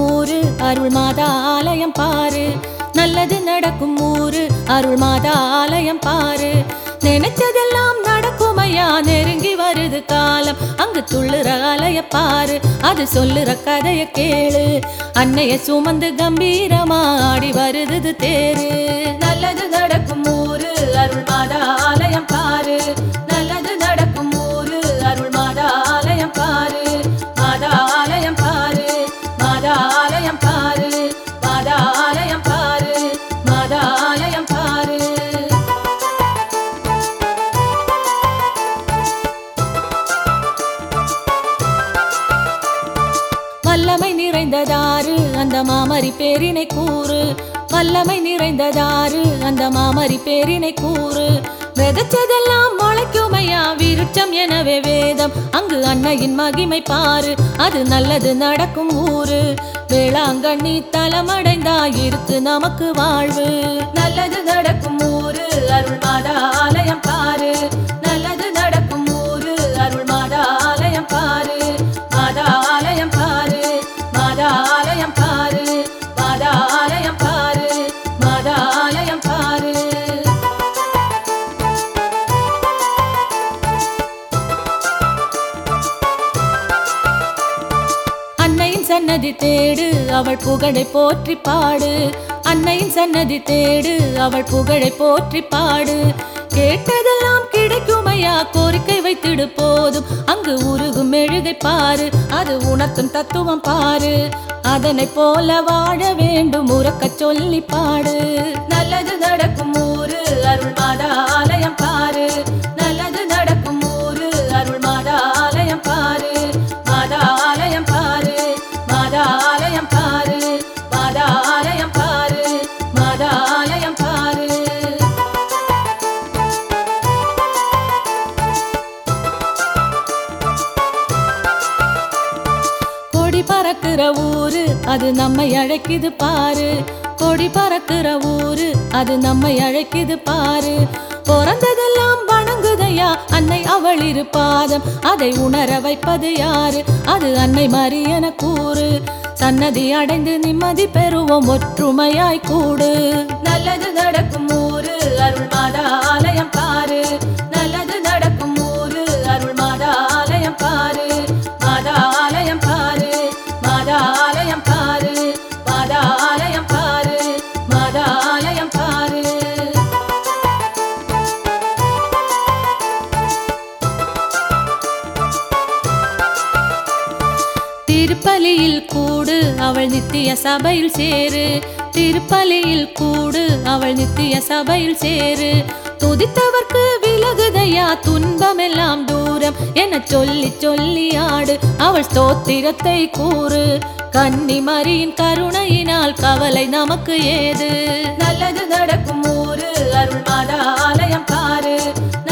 ஊரு அருள் மாதா ஆலயம் பாரு நல்லது நடக்கும் ஊரு அருள் மாதா ஆலயம் பாரு நினைச்சதெல்லாம் நடக்கும் ஐயா நெருங்கி வருது காலம் அங்கு துள்ளுற அலைய பாரு அது சொல்லுற கதைய கேளு அன்னைய சுமந்து கம்பீரமா ஆடி வருது தேரு நல்லது நடக்கும் ஊரு அருள் மாதா ஆலயம் பாரு நல்லது நடக்கும் ஊரு அருள் மாதா ஆலயம் பாரு மாதா ஆலயம் பாரு மாதா ஆலயம் பாரு மாதா ஆலயம் பாரு மாதா ஆலயம் பாரு வல்லமை நிறைந்ததாறு அந்த மாமரி பேரினை கூறு வல்லமை நிறைந்ததாறு அந்த மாமரி பேரினை கூறு விதைச்சதெல்லாம் முளைக்குமையா விருட்சம் எனவே வேதம் அங்கு அன்னையின் மகிமை பாரு அது நல்லது நடக்கும் ஊரு வேளாங்கண்ணி தலமடைந்தாயிருக்கு நமக்கு வாழ்வு நல்லது நடக்கும் ஊரு அருள் மாதா ஆலயம் பாரு நல்லது நடக்கும் ஊரு அருள் மாதா ஆலயம் பாரு மாதா ஆலயம் பாரு மாதா ஆலயம் பாரு மாதா ஆலயம் பாரு மாதா ஆலயம் பாரு அன்னையின் சன்னதி தேடு அவள் புகழை போற்றி பாடு அன்னையின் சன்னதி தேடு அவள் புகழை போற்றி பாடு கேட்டதெல்லாம் கிடைக்குமையா கோரிக்கை வைத்திடு போதும் அங்கு உருகும் மெழுகை பாரு அது உணர்த்தும் தத்துவம் பாரு அதனை போல வாழ வேண்டும் உறக்க சொல்லி பாடு நல்லது நடக்கும் ஊரு அருள் மாதா ஆலயம் பாரு நல்லது நடக்கும் ஊரு அருள் மாதா ஆலயம் பாரு மாதா ஆலயம் பாரு மாதா ஆலயம் பாரு மாதா ஆலயம் பாரு மாதா ஆலயம் பாரு கொடி பறக்கிற ஊரு அது நம்மை அழைக்குது பாரு கொடி பறக்கிற ஊரு அது நம்மை அழைக்குது பாரு பிறந்ததெல்லாம் வணங்குதையா அன்னை அவள் இரு பாதம் அதை உணர வைப்பது யாரு அது அன்னை மரியன கூறு சன்னதி அடைந்து நிம்மதி பெறுவோம் ஒற்றுமையாய் கூடு நல்லது நடக்கும் ஊரு அருள் மாதா ஆலயம் பாரு நல்லது நடக்கும் ஊரு அருள் மாதா ஆலயம் பாரு மாதா ஆலயம் பாரு மாதா ஆலயம் பாரு மாதா ஆலயம் பாரு மாதா ஆலயம் பாரு திருப்பலியில் கூடு அவள் நித்திய சபையில் சேரு திருப்பலியில் கூடு அவள் நித்திய சபையில் சேரு துதித்தவர்க்கு விலகுதையா துன்பமெல்லாம் தூரம் என சொல்லி சொல்லி ஆடு அவள் ஸ்தோத்திரத்தை கூறு கன்னிமரியின் கருணையினால் கவலை நமக்கு ஏது நல்லது நடக்கும் ஊரு அருள் மாதா ஆலயம் பாரு